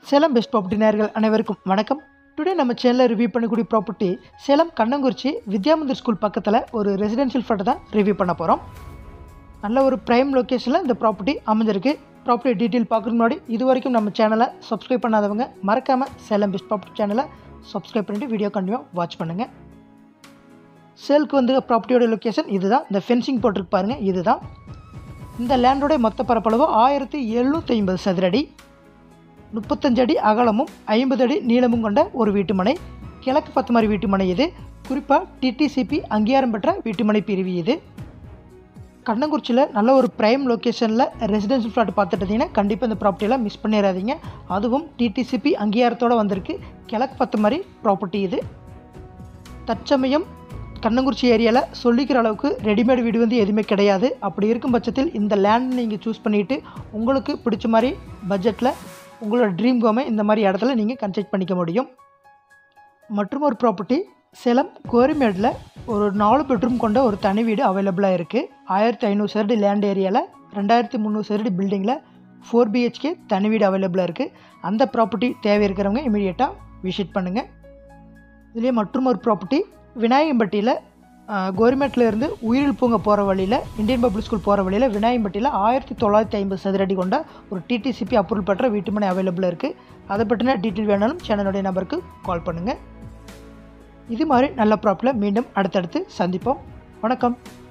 Salem best property நேயர்கள் அனைவருக்கும் வணக்கம் டுடே நம்ம சேனலில் ரிவ்யூ பண்ணக்கூடிய ப்ராப்பர்ட்டி சேலம் கண்ணங்குறிச்சி வித்யாமந்திர் ஸ்கூல் பக்கத்தில் ஒரு ரெசிடென்ஷியல் ஃப்ளாட்டை தான் ரிவ்யூ பண்ண போகிறோம் நல்ல ஒரு ப்ரைம் லொக்கேஷனில் இந்த ப்ராப்பர்ட்டி அமைஞ்சிருக்கு ப்ராப்பர்ட்டி டீட்டெயில் பார்க்குறதுக்கு முன்னாடி இது வரைக்கும் நம்ம சேனலை சப்ஸ்கிரைப் பண்ணாதவங்க மறக்காமல் சேலம் பெஸ்ட் ப்ராப்பர்ட்டி சேனலை சப்ஸ்கிரைப் பண்ணிட்டு வீடியோ கண்டிப்பாக வாட்ச் பண்ணுங்கள் சேலுக்கு வந்து ப்ராப்பர்ட்டியோட லொக்கேஷன் இதுதான் இந்த ஃபென்சிங் போட்டிருக்கு பாருங்கள் இதுதான் இந்த லேண்டோட மொத்த பரப்பளவு ஆயிரத்தி எழுநூற்றி ஐம்பது சதுரடி முப்பத்தஞ்சு அடி அகலமும் ஐம்பது அடி நீளமும் கொண்ட ஒரு வீட்டுமனை கிழக்கு பத்துமாரி வீட்டுமனை இது குறிப்பாக டிடிசிபி அங்கீகாரம் பெற்ற வீட்டுமனை பிரிவு இது கண்ணங்குறிச்சியில் நல்ல ஒரு ப்ரைம் லொக்கேஷனில் ரெசிடென்ஷியல் ஃப்ளாட் பார்த்துட்டு இருந்தீங்கன்னா கண்டிப்பாக இந்த ப்ராப்பர்ட்டியெல்லாம் மிஸ் பண்ணிடாதீங்க அதுவும் டிடிசிபி அங்கீகாரத்தோடு வந்திருக்கு கிழக்கு பத்துமாரி ப்ராப்பர்ட்டி இது தற்சமயம் கண்ணங்குறிச்சி ஏரியாவில் சொல்லிக்கிற அளவுக்கு ரெடிமேட் வீடு வந்து எதுவுமே கிடையாது அப்படி இருக்கும் பட்சத்தில் இந்த லேண்ட் நீங்கள் சூஸ் பண்ணிவிட்டு உங்களுக்கு பிடிச்ச மாதிரி பட்ஜெட்டில் உங்களோட ட்ரீம் கோமை இந்த மாதிரி இடத்துல நீங்கள் கன்ஸ்ட்ரக்ட் பண்ணிக்க முடியும் மற்றும் ஒரு ப்ராப்பர்ட்டி சேலம் கோரிமேடில் ஒரு நாலு பெட்ரூம் கொண்ட ஒரு தனி வீடு அவைலபிளாக இருக்குது ஆயிரத்தி ஐநூறு சதுரடி லேண்ட் ஏரியாவில் ரெண்டாயிரத்தி முந்நூறு சதுரடி பில்டிங்கில் ஃபோர் பிஹெச்கே தனி வீடு அவைலபிளாக இருக்குது அந்த ப்ராப்பர்ட்டி தேவை இருக்கிறவங்க இமீடியட்டாக விசிட் பண்ணுங்கள் இதுலேயே மற்றும் ஒரு ப்ராப்பர்ட்டி விநாயகம்பட்டியில் கவர்மெண்ட்டில் இருந்து உயிரில் பூங்க போகிற வழியில் இந்தியன் பப்ளிக் ஸ்கூல் போகிற வழியில் விநாயகம்பட்டியில் ஆயிரத்தி தொள்ளாயிரத்தி ஐம்பது சதுரடி கொண்ட ஒரு டிடிசிபி அப்ரூவல் பெற்ற வீட்டுமனை அவைலபிளாக இருக்குது அதை பற்றின டீட்டெயில் வேணாலும் சேனலுடைய நம்பருக்கு கால் பண்ணுங்கள் இது மாதிரி நல்ல ப்ராப்ளம் மீண்டும் அடுத்தடுத்து சந்திப்போம் வணக்கம்